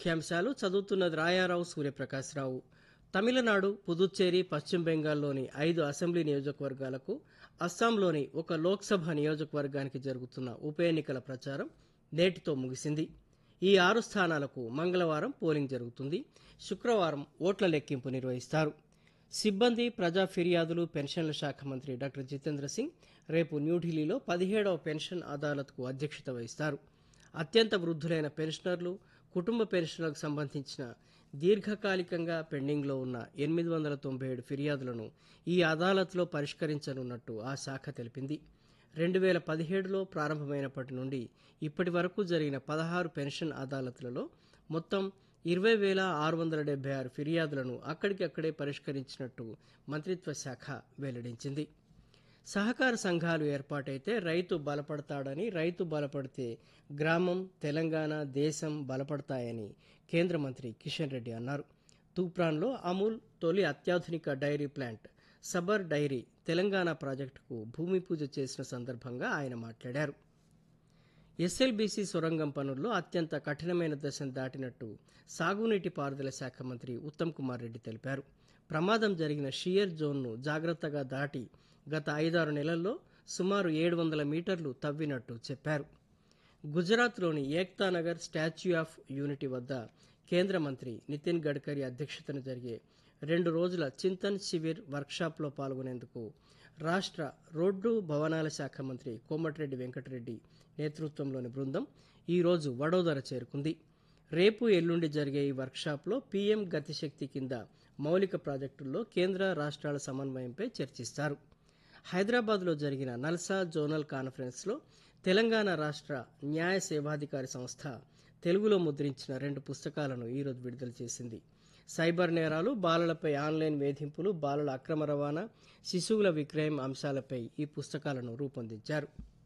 ముఖ్యాంశాలు చదువుతున్నది రాయారావు సూర్యప్రకాశ్రావు తమిళనాడు పుదుచ్చేరి పశ్చిమ బెంగాల్లోని ఐదు అసెంబ్లీ నియోజకవర్గాలకు అస్సాంలోని ఒక లోక్సభ నియోజకవర్గానికి జరుగుతున్న ఉప ఎన్నికల ప్రచారం నేటితో ముగిసింది ఈ ఆరు స్థానాలకు మంగళవారం పోలింగ్ జరుగుతుంది శుక్రవారం ఓట్ల లెక్కింపు నిర్వహిస్తారు సిబ్బంది ప్రజా ఫిర్యాదులు పెన్షన్ల శాఖ మంత్రి డాక్టర్ జితేంద్ర సింగ్ రేపు న్యూఢిల్లీలో పదిహేడవ పెన్షన్ అదాలత్కు అధ్యక్షత వహిస్తారు అత్యంత వృద్ధులైన పెన్షనర్లు కుటుంబ పెన్షన్లకు సంబంధించిన దీర్ఘకాలికంగా పెండింగ్లో ఉన్న ఎనిమిది వందల తొంభై ఏడు ఫిర్యాదులను ఈ అదాలత్లో పరిష్కరించనున్నట్టు ఆ శాఖ తెలిపింది రెండు వేల పదిహేడులో ప్రారంభమైనప్పటి నుండి ఇప్పటి వరకు జరిగిన పదహారు పెన్షన్ అదాలత్లలో మొత్తం ఇరవై వేల ఆరు వందల డెబ్బై ఆరు ఫిర్యాదులను అక్కడికక్కడే పరిష్కరించినట్టు మంత్రిత్వ శాఖ వెల్లడించింది సహకార సంఘాలు ఏర్పాటైతే రైతు బలపడతాడని రైతు బలపడితే గ్రామం తెలంగాణ దేశం బలపడతాయని కేంద్ర మంత్రి కిషన్ రెడ్డి అన్నారు తూప్రాన్లో అమూల్ తొలి అత్యాధునిక dairy plant Sabar dairy Telangana ప్రాజెక్టుకు భూమి పూజ చేసిన సందర్భంగా ఆయన మాట్లాడారు ఎస్ఎల్బీసీ సొరంగం పనుల్లో అత్యంత కఠినమైన దశను దాటినట్టు సాగునీటి పారుదల శాఖ మంత్రి ఉత్తమ్ కుమార్ రెడ్డి తెలిపారు ప్రమాదం జరిగిన షియర్ జోన్ను జాగ్రత్తగా దాటి గత ఐదారు నెలల్లో సుమారు ఏడు వందల మీటర్లు తవ్వినట్టు చెప్పారు గుజరాత్లోని ఏక్తానగర్ స్టాచ్యూ ఆఫ్ యూనిటీ వద్ద కేంద్ర మంత్రి నితిన్ గడ్కరీ అధ్యక్షతన జరిగే రెండు రోజుల చింతన్ శివిర్ వర్క్షాప్లో పాల్గొనేందుకు రాష్ట్ర రోడ్డు భవనాల శాఖ మంత్రి కోమటిరెడ్డి వెంకటరెడ్డి నేతృత్వంలోని బృందం ఈరోజు వడోదర చేరుకుంది రేపు ఎల్లుండి జరిగే ఈ వర్క్షాప్లో పీఎం గతిశక్తి కింద మౌలిక ప్రాజెక్టుల్లో కేంద్ర రాష్ట్రాల సమన్వయంపై చర్చిస్తారు హైదరాబాద్లో జరిగిన నల్సా జోనల్ కాన్ఫరెన్స్లో తెలంగాణ రాష్ట్ర న్యాయ సేవాధికారి సంస్థ తెలుగులో ముద్రించిన రెండు పుస్తకాలను ఈరోజు విడుదల చేసింది సైబర్ నేరాలు బాలలపై ఆన్లైన్ వేధింపులు బాలల అక్రమ రవాణా శిశువుల విక్రయం అంశాలపై ఈ పుస్తకాలను రూపొందించారు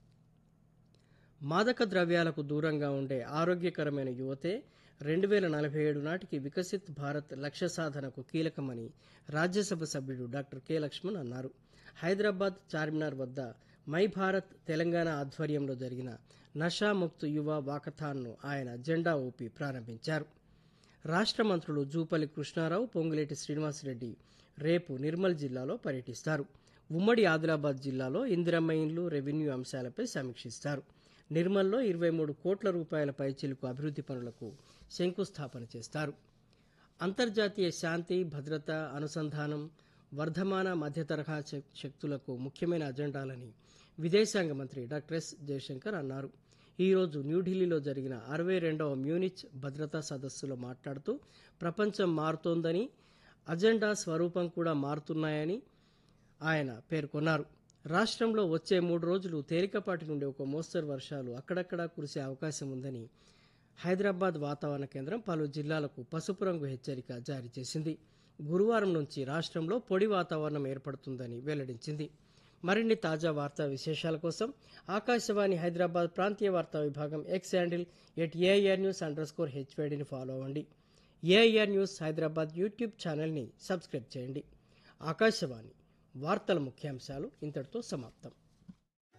మాదక ద్రవ్యాలకు దూరంగా ఉండే ఆరోగ్యకరమైన యువతే రెండు వేల నలభై ఏడు నాటికి వికసిత్ భారత్ లక్ష్య సాధనకు కీలకమని రాజ్యసభ సభ్యుడు డాక్టర్ కె లక్ష్మణ్ అన్నారు హైదరాబాద్ చార్మినార్ వద్ద మై భారత్ తెలంగాణ ఆధ్వర్యంలో జరిగిన నషాముక్త్ యువ వాకథాన్ను ఆయన జెండా ఊపి ప్రారంభించారు రాష్ట్ర మంత్రులు జూపల్లి కృష్ణారావు పొంగులేటి శ్రీనివాసరెడ్డి రేపు నిర్మల్ జిల్లాలో పర్యటిస్తారు ఉమ్మడి ఆదిలాబాద్ జిల్లాలో ఇందిరమ్మ ఇండ్లు రెవెన్యూ అంశాలపై సమీక్షిస్తారు నిర్మల్లో ఇరవై మూడు కోట్ల రూపాయల పైచిలుకు అభివృద్ధి పనులకు శంకుస్థాపన చేస్తారు అంతర్జాతీయ శాంతి భద్రత అనుసంధానం వర్ధమాన మధ్యతరహా శక్- శక్తులకు ముఖ్యమైన అజెండాలని విదేశాంగ మంత్రి డాక్టర్ ఎస్ జయశంకర్ అన్నారు ఈరోజు న్యూఢిల్లీలో జరిగిన అరవై రెండవ మ్యూనిచ్ భద్రతా సదస్సులో మాట్లాడుతూ ప్రపంచం మారుతోందని అజెండా స్వరూపం కూడా మారుతున్నాయని ఆయన పేర్కొన్నారు రాష్ట్రంలో వచ్చే మూడు రోజులు తేలికపాటి నుండి ఒక మోస్తరు వర్షాలు అక్కడక్కడా కురిసే అవకాశం ఉందని హైదరాబాద్ వాతావరణ కేంద్రం పలు జిల్లాలకు పసుపు రంగు హెచ్చరిక జారీ చేసింది గురువారం నుంచి రాష్ట్రంలో పొడి వాతావరణం ఏర్పడుతుందని వెల్లడించింది మరిన్ని తాజా వార్తా విశేషాల కోసం ఆకాశవాణి హైదరాబాద్ ప్రాంతీయ వార్తా విభాగం X handle at AIR news underscore హెచ్వేడిని ఫాలో అవ్వండి ఏఆర్ న్యూస్ హైదరాబాద్ యూట్యూబ్ ఛానల్ని సబ్స్క్రైబ్ చేయండి ఆకాశవాణి వార్తల ముఖ్యాంశాలు ఇంతటితో సమాప్తం